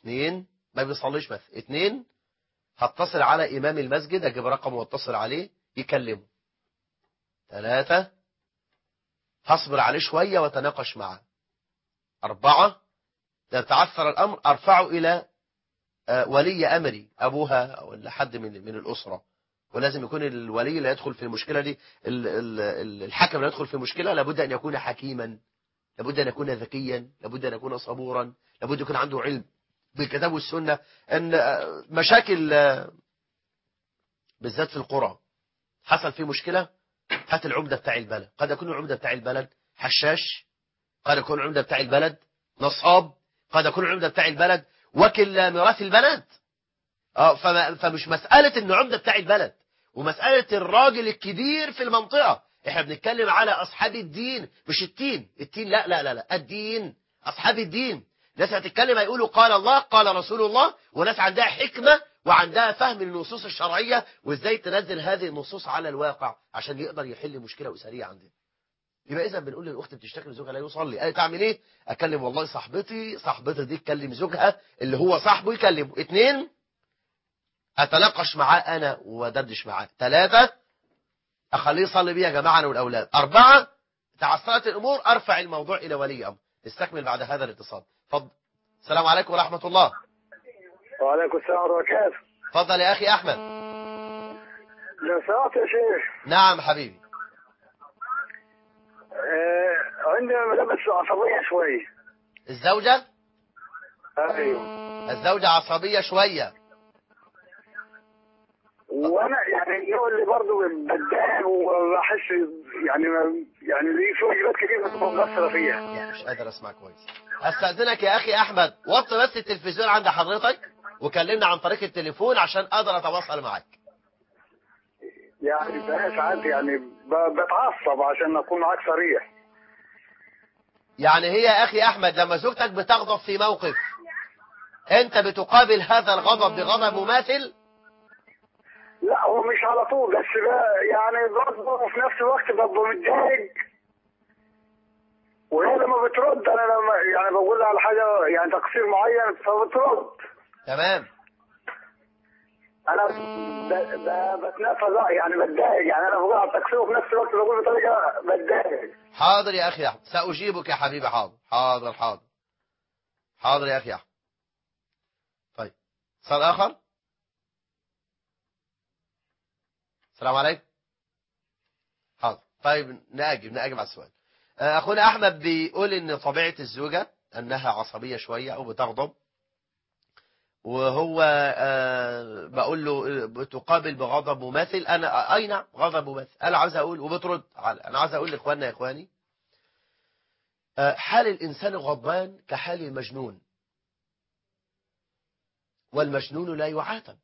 Speaker 1: اثنين ما بيصليش بس اثنين هتصل على إمام المسجد أجيب رقمه واتصل عليه يكلمه ثلاثة هصبر عليه شوية وتناقش معه أربعة إذا تعثر الأمر أرفعه إلى آه، ولي أمري أبوها ولا حد من من الأسرة ولازم يكون الولي اللي يدخل في المشكلة دي ال- ال- ال- الحكم اللي يدخل في مشكلة لابد أن يكون حكيما لابد أن يكون ذكيا لابد أن يكون صبورا لابد يكون عنده علم بالكتاب والسنة أن آه، مشاكل آه، بالذات في القرى حصل فيه مشكلة هات العمدة بتاع البلد قد يكون العمدة بتاع البلد حشاش قد يكون العمدة بتاع البلد نصاب قد يكون العمدة بتاع البلد وكل ميراث البنات اه فما- فمش مسألة ان عمدة بتاع البلد ومسألة الراجل الكبير في المنطقة احنا بنتكلم على اصحاب الدين مش التين التين لا لا لا لا الدين اصحاب الدين ناس هتتكلم هيقولوا قال الله قال رسول الله وناس عندها حكمة وعندها فهم النصوص الشرعية وازاي تنزل هذه النصوص على الواقع عشان يقدر يحل مشكلة أسرية عندنا يبقى اذا بنقول للاخت بتشتكي من زوجها لا يصلي قالت تعمل ايه اكلم والله صاحبتي صاحبتي دي تكلم زوجها اللي هو صاحبه يكلمه اتنين اتناقش معاه انا وادردش معاه ثلاثة اخليه يصلي بيه يا جماعة انا والاولاد اربعة تعثرت الامور ارفع الموضوع الى ولي امر نستكمل بعد هذا الاتصال اتفضل السلام عليكم ورحمة الله
Speaker 2: وعليكم السلام ورحمة الله وبركاته
Speaker 1: اتفضل يا اخي احمد
Speaker 2: لو سمحت يا شيخ
Speaker 1: نعم حبيبي
Speaker 2: آه عندنا ملابس عصبية شوية
Speaker 1: الزوجة
Speaker 2: ايوه
Speaker 1: الزوجة عصبية شوية
Speaker 2: وانا يعني النوع اللي برضه بتضايق وبحس يعني يعني ليه في واجبات كتير بتبقى مقصرة فيها
Speaker 1: يعني مش قادر اسمع كويس استاذنك يا اخي احمد وطي بس التلفزيون عند حضرتك وكلمنا عن طريق التليفون عشان اقدر اتواصل معاك
Speaker 2: يعني بقى ساعات يعني ب- بتعصب عشان اكون معاك صريح
Speaker 1: يعني هي يا اخي احمد لما زوجتك بتغضب في موقف انت بتقابل هذا الغضب بغضب مماثل
Speaker 2: لا هو مش على طول بس بقى يعني برضه في نفس الوقت ببقى متضايق وهي لما بترد انا لما يعني بقول لها على حاجه يعني تقصير معين فبترد
Speaker 1: تمام
Speaker 2: انا ب- ب- بتنفذ يعني بتضايق يعني انا بقول على التقصير وفي نفس الوقت بقول بطريقه بتضايق
Speaker 1: حاضر يا اخي احمد ساجيبك يا حبيبي حاضر حاضر حاضر حاضر يا اخي احمد طيب اتصال اخر السلام عليكم حاضر طيب نأجب نأجب على السؤال آه، أخونا أحمد بيقول إن طبيعة الزوجة أنها عصبية شوية أو بتغضب وهو آه، بقول له بتقابل بغضب مماثل أنا أي نعم غضب مماثل أنا عاوز أقول وبترد على- أنا عاوز أقول لإخواننا يا إخواني آه، حال الإنسان الغضبان كحال المجنون والمجنون لا يعاتب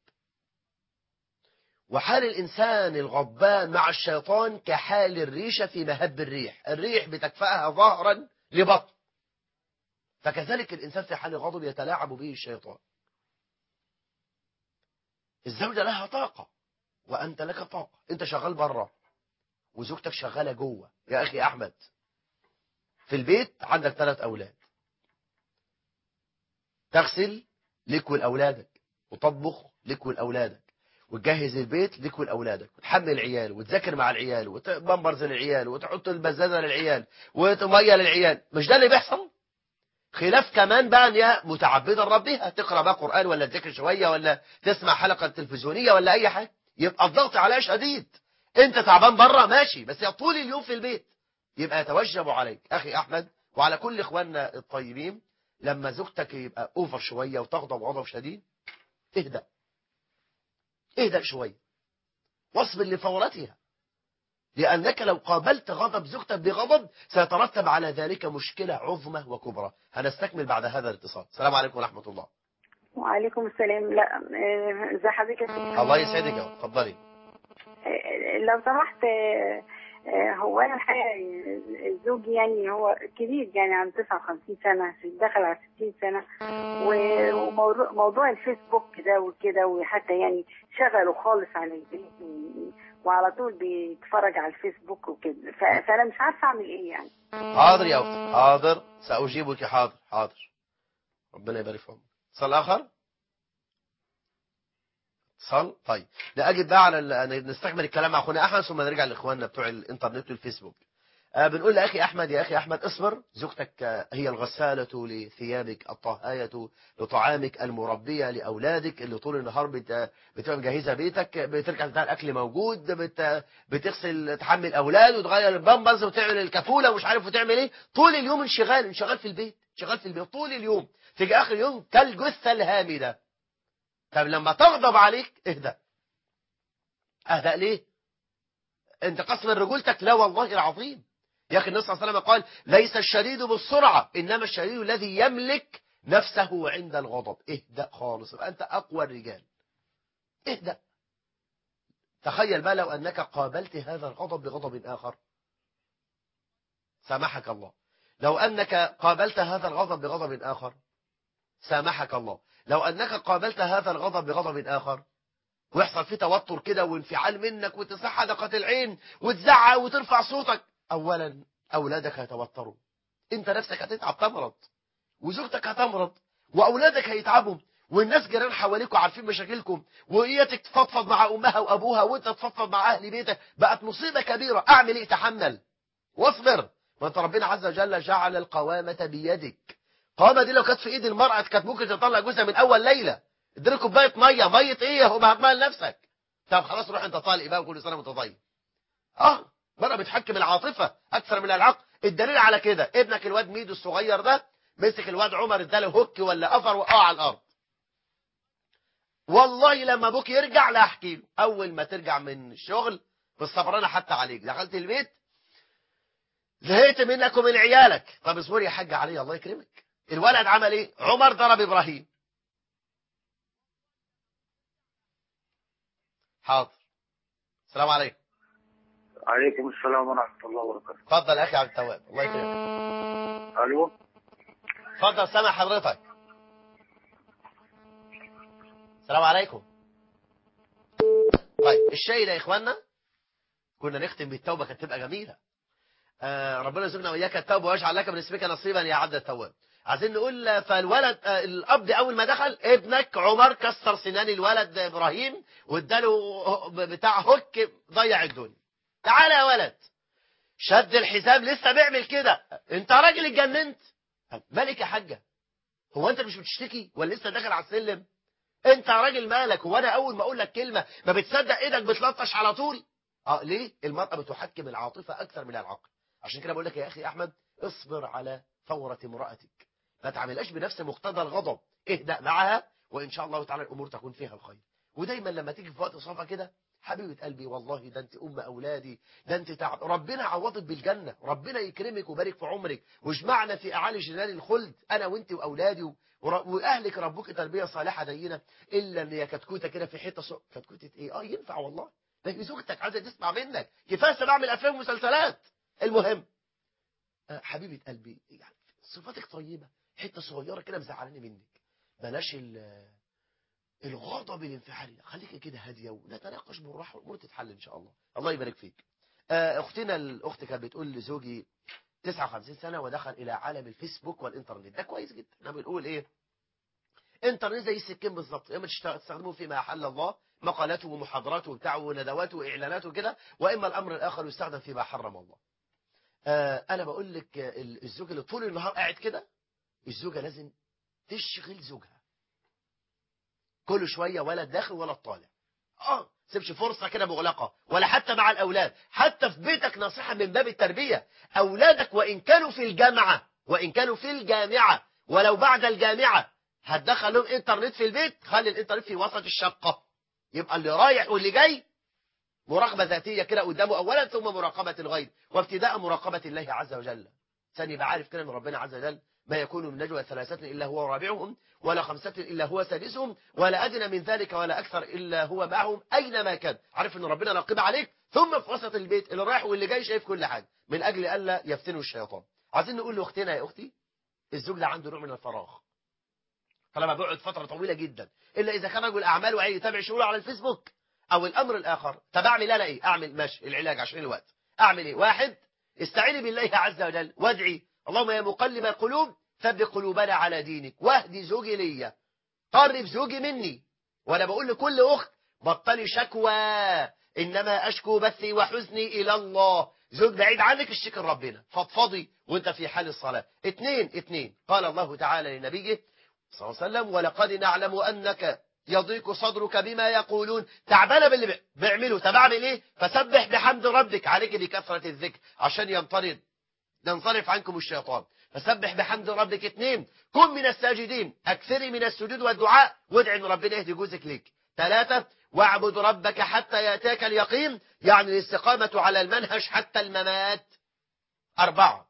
Speaker 1: وحال الإنسان الغضبان مع الشيطان كحال الريشة في مهب الريح الريح بتكفأها ظهرا لبطن فكذلك الإنسان في حال الغضب يتلاعب به الشيطان الزوجة لها طاقة وأنت لك طاقة أنت شغال بره وزوجتك شغالة جوه يا أخي أحمد في البيت عندك ثلاث أولاد تغسل لك ولأولادك وتطبخ لك ولأولادك وتجهز البيت لك ولأولادك وتحمل العيال وتذاكر مع العيال وتبمبرز للعيال وتحط البزازة للعيال وتمية للعيال مش ده اللي بيحصل خلاف كمان بقى ان هي متعبدة ربها تقرا بقى قرآن ولا تذاكر شوية ولا تسمع حلقة تلفزيونية ولا أي حاجة يبقى الضغط عليها شديد أنت تعبان بره ماشي بس يا طول اليوم في البيت يبقى يتوجب عليك أخي أحمد وعلى كل إخواننا الطيبين لما زوجتك يبقى أوفر شوية وتغضب غضب شديد اهدأ اهدأ شوية واصبر لفورتها لأنك لو قابلت غضب زوجتك بغضب سيترتب على ذلك مشكلة عظمى وكبرى هنستكمل بعد هذا الاتصال السلام عليكم ورحمة الله
Speaker 3: وعليكم السلام لا آه، ازي حضرتك يا شيخ؟
Speaker 1: الله يسعدك يا اتفضلي
Speaker 3: آه، لو سمحت آه، آه، هو انا الحقيقه الزوج يعني هو كبير يعني عن 59 سنه دخل على 60 سنه و- وموضوع موضوع الفيسبوك ده وكده وحتى يعني شغله خالص على البيت و- وعلى طول بيتفرج على الفيسبوك وكده ف- فانا مش عارفه اعمل ايه يعني
Speaker 1: حاضر يا أختي حاضر سأجيبك حاضر حاضر ربنا يبارك في عمرك اتصال اخر اتصال طيب نأجب بقى على ال- نستكمل الكلام مع اخونا احمد ثم نرجع لاخواننا بتوع الانترنت والفيسبوك آه بنقول لاخي احمد يا اخي احمد اصبر زوجتك آه، هي الغساله لثيابك الطهايه لطعامك المربيه لاولادك اللي طول النهار بت- بتبقى مجهزه بيتك بترجع تلاقي الاكل موجود بت... بتغسل تحمل اولاد وتغير البامبرز وتعمل الكفوله ومش عارف وتعمل ايه طول اليوم انشغال انشغال في البيت شغال في البيت طول اليوم تيجي اخر يوم كالجثه الهامده طب لما تغضب عليك اهدأ اهدأ ليه انت قسم رجولتك لا والله العظيم يا اخي النبي صلى الله عليه وسلم قال ليس الشديد بالسرعة انما الشديد الذي يملك نفسه عند الغضب اهدأ خالص يبقى انت اقوى الرجال اهدأ تخيل بقى لو انك قابلت هذا الغضب بغضب اخر سامحك الله لو انك قابلت هذا الغضب بغضب اخر سامحك الله لو أنك قابلت هذا الغضب بغضب آخر ويحصل فيه توتر كده وانفعال منك وتسح حدقة العين وتزعق وترفع صوتك أولا أولادك هيتوتروا أنت نفسك هتتعب تمرض وزوجتك هتمرض وأولادك هيتعبوا والناس جيران حواليكوا عارفين مشاكلكم وإياتك تفضفض مع أمها وأبوها وأنت تفضفض مع أهل بيتك بقت مصيبة كبيرة أعمل إيه تحمل واصبر ما أنت ربنا عز وجل جعل القوامة بيدك قامة دي لو كانت في ايد المرأة كانت ممكن تطلع جوزها من اول ليلة اديله كوبايه ميه ميه ايه هو ما هتمال نفسك طب خلاص روح انت طالق بقى وكل سنه وانت طيب اه مرة بتحكم العاطفة اكثر من العقل الدليل على كده ابنك الواد ميدو الصغير ده مسك الواد عمر اداله هوك ولا قفر وقع على الارض والله لما ابوك يرجع لا احكي له اول ما ترجع من الشغل بالصبرانه حتى عليك دخلت البيت زهقت منك ومن عيالك طب اصبري يا حاج علي الله يكرمك الولد عمل ايه عمر ضرب ابراهيم حاضر السلام عليكم
Speaker 2: عليكم السلام ورحمة الله وبركاته
Speaker 1: اتفضل يا اخي عبد التواب الله يكرمك
Speaker 2: ألو
Speaker 1: اتفضل سامع حضرتك السلام عليكم طيب الشيء ده يا اخوانا كنا نختم بالتوبه كانت تبقى جميله آه ربنا يرزقنا واياك التوبه ويجعل لك من اسمك نصيبا يا عبد التواب عايزين نقول فالولد آه الاب اول ما دخل ابنك عمر كسر سنان الولد ابراهيم واداله بتاع هوك ضيع الدنيا تعالى يا ولد شد الحزام لسه بيعمل كده انت راجل اتجننت مالك يا حاجه هو انت مش بتشتكي ولا لسه داخل على السلم انت راجل مالك هو انا اول ما اقول لك كلمه ما بتصدق ايدك بتلطش على طول اه ليه المراه بتحكم العاطفه اكثر من العقل عشان كده بقول لك يا اخي احمد اصبر على ثوره امراتك ما تعملهاش بنفس مقتضى الغضب اهدأ معها وان شاء الله تعالى الامور تكون فيها الخير ودايما لما تيجي في وقت صفا كده حبيبة قلبي والله ده انت ام اولادي ده انت تعب ربنا عوضك بالجنة ربنا يكرمك ويبارك في عمرك واجمعنا في اعالي جنان الخلد انا وانت واولادي و... واهلك ربك تربيه صالحه دينه الا ان هي كتكوته كده في حته سوق كتكوته ايه اه ينفع والله ده هي زوجتك عايزه تسمع منك كفايه سماع من افلام ومسلسلات المهم آه حبيبه قلبي يعني صفاتك طيبه حته صغيره كده مزعلاني منك بلاش الغضب الانفعالي خليك كده هاديه ونتناقش بالراحه والامور تتحل ان شاء الله الله يبارك فيك آه اختنا الاخت كانت بتقول لزوجي 59 سنه ودخل الى عالم الفيسبوك والانترنت ده كويس جدا احنا بنقول ايه انترنت زي السكين بالظبط اما تستخدموه فيما احل الله مقالاته ومحاضراته وبتاعه وندواته واعلاناته وكده واما الامر الاخر يستخدم فيما حرم الله آه انا بقول لك الزوج اللي طول النهار قاعد كده الزوجه لازم تشغل زوجها كل شويه ولد داخل ولد طالع اه سيبش فرصه كده مغلقه ولا حتى مع الاولاد حتى في بيتك نصيحه من باب التربيه اولادك وان كانوا في الجامعه وان كانوا في الجامعه ولو بعد الجامعه هتدخل لهم انترنت في البيت خلي الانترنت في وسط الشقه يبقى اللي رايح واللي جاي مراقبه ذاتيه كده قدامه اولا ثم مراقبه الغير وابتداء مراقبه الله عز وجل ثاني يبقى عارف كده ان ربنا عز وجل ما يكون من نجوى ثلاثة إلا هو رابعهم ولا خمسة إلا هو سادسهم ولا أدنى من ذلك ولا أكثر إلا هو معهم أينما كان عارف أن ربنا رقيب عليك ثم في وسط البيت اللي رايح واللي جاي شايف كل حاجة من أجل ألا يفتنوا الشيطان عايزين نقول لأختنا يا أختي الزوج ده عنده نوع من الفراغ طالما بيقعد فترة طويلة جدا إلا إذا كان رجل أعمال وعايز يتابع شغله على الفيسبوك أو الأمر الآخر طب أعمل أنا إيه أعمل ماشي العلاج عشان الوقت أعمل إيه واحد استعيني بالله عز وجل وادعي اللهم يا مقلب القلوب ثبت قلوبنا على دينك واهدي زوجي ليا قرب زوجي مني وانا بقول لكل اخت بطلي شكوى انما اشكو بثي وحزني الى الله زوج بعيد عنك اشتكي ربنا فضفضي وانت في حال الصلاة اتنين اتنين قال الله تعالى لنبيه صلى الله عليه وسلم ولقد نعلم انك يضيق صدرك بما يقولون تعبانه باللي بيعملوا طب اعمل ايه فسبح بحمد ربك عليك بكثرة الذكر عشان ينطرد ينصرف عنكم الشيطان فسبح بحمد ربك اثنين كن من الساجدين اكثري من السجود والدعاء وادعي ان ربنا يهدي جوزك ليك ثلاثة واعبد ربك حتى ياتيك اليقين يعني الاستقامة على المنهج حتى الممات أربعة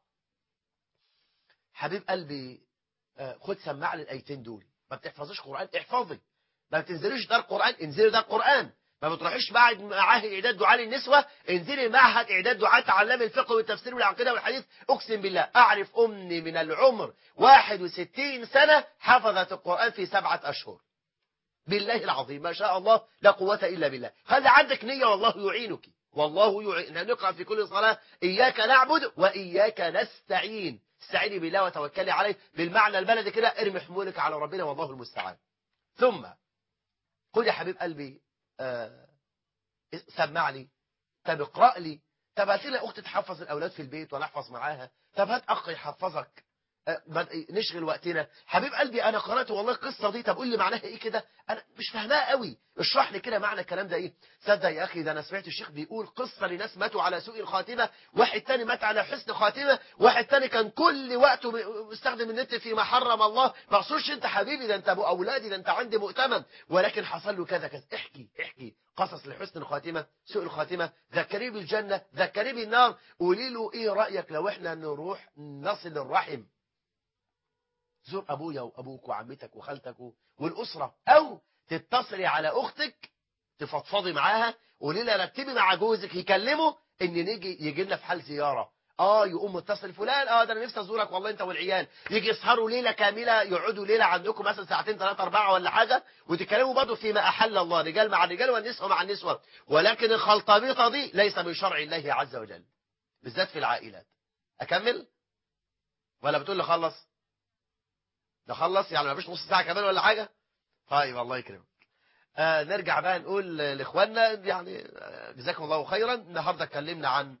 Speaker 1: حبيب قلبي آه، خد سماع للآيتين دول ما بتحفظوش قرآن احفظي ما بتنزليش دار قرآن انزلي دار قرآن ما بتروحيش بعد معاهد اعداد دعاء للنسوه انزلي معهد اعداد دعاء تعلمي الفقه والتفسير والعقيده والحديث اقسم بالله اعرف امي من العمر 61 سنه حفظت القران في سبعه اشهر بالله العظيم ما شاء الله لا قوه الا بالله خلي عندك نيه والله يعينك والله يعين نقرا في كل صلاه اياك نعبد واياك نستعين استعيني بالله وتوكلي عليه بالمعنى البلدي كده ارمي حمولك على ربنا والله المستعان ثم خد يا حبيب قلبي آه، سمع لي طب اقرأ لي طب هات لي اخت تحفظ الاولاد في البيت وانا احفظ معاها طب هات اخ يحفظك آه، بد- نشغل وقتنا حبيب قلبي انا قرات والله القصه دي طب قول لي معناها ايه كده انا مش فاهماها قوي اشرح لي كده معنى الكلام ده ايه صدق يا اخي ده انا سمعت الشيخ بيقول قصه لناس ماتوا على سوء الخاتمه واحد تاني مات على حسن خاتمه واحد تاني كان كل وقته ب- بيستخدم النت فيما حرم الله ما اقصدش انت حبيبي ده انت ابو اولادي ده انت عندي مؤتمن ولكن حصل له كذا كذا احكي احكي قصص لحسن الخاتمه سوء الخاتمه ذكريه بالجنه ذكريه بالنار قولي له ايه رايك لو احنا نروح نصل الرحم زور ابويا وابوك وعمتك وخالتك والاسره او تتصلي على اختك تفضفضي معاها قولي لها رتبي مع جوزك يكلمه ان نيجي يجي لنا في حال زياره اه يقوم متصل فلان اه ده انا نفسي ازورك والله انت والعيال يجي يسهروا ليله كامله يقعدوا ليله عندكم مثلا ساعتين ثلاثه اربعه ولا حاجه وتتكلموا برضه فيما احل الله رجال مع الرجال والنسوه مع النسوه ولكن الخلطبيطه دي ليس من شرع الله عز وجل بالذات في العائلات اكمل ولا بتقول لي خلص نخلص يعني ما فيش نص ساعه كمان ولا حاجه طيب الله يكرمك آه نرجع بقى نقول لاخواننا يعني آه، جزاكم الله خيرا النهارده اتكلمنا عن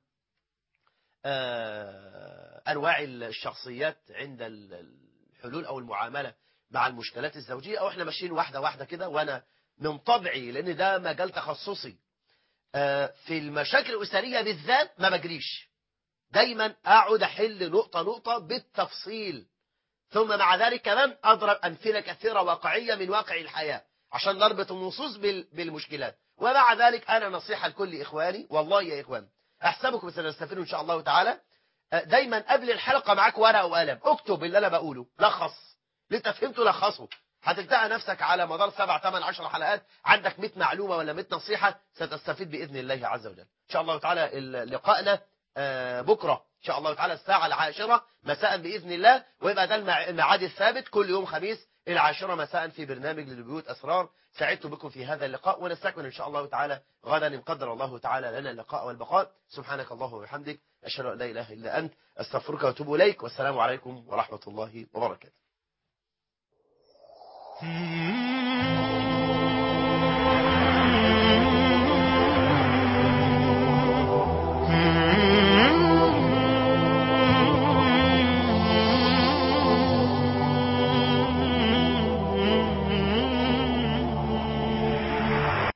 Speaker 1: آه انواع الشخصيات عند ال- الحلول او المعامله مع المشكلات الزوجيه او احنا ماشيين واحده واحده كده وانا من طبعي لان ده مجال تخصصي آه في المشاكل الاسريه بالذات ما بجريش دايما اقعد احل نقطه نقطه بالتفصيل ثم مع ذلك كمان أضرب أمثلة كثيرة واقعية من واقع الحياة عشان نربط النصوص بال- بالمشكلات ومع ذلك أنا نصيحة لكل إخواني والله يا إخوان أحسبكم سنستفيدوا إن شاء الله تعالى آه، دايما قبل الحلقة معاك ورقة وقلم اكتب اللي أنا بقوله لخص اللي أنت فهمته لخصه هتلتقى نفسك على مدار سبع ثمان عشر حلقات عندك 100 معلومة ولا 100 نصيحة ستستفيد بإذن الله عز وجل إن شاء الله تعالى ال- لقائنا آه، بكرة إن شاء الله تعالى الساعة العاشرة مساء بإذن الله ويبقى ده المع- الميعاد الثابت كل يوم خميس العاشرة مساء في برنامج للبيوت أسرار سعدت بكم في هذا اللقاء ونستكمل إن شاء الله تعالى غدا إن قدر الله تعالى لنا اللقاء والبقاء سبحانك اللهم وبحمدك أشهد أن لا إله إلا أنت أستغفرك وأتوب إليك والسلام عليكم ورحمة الله وبركاته
Speaker 4: Hmm.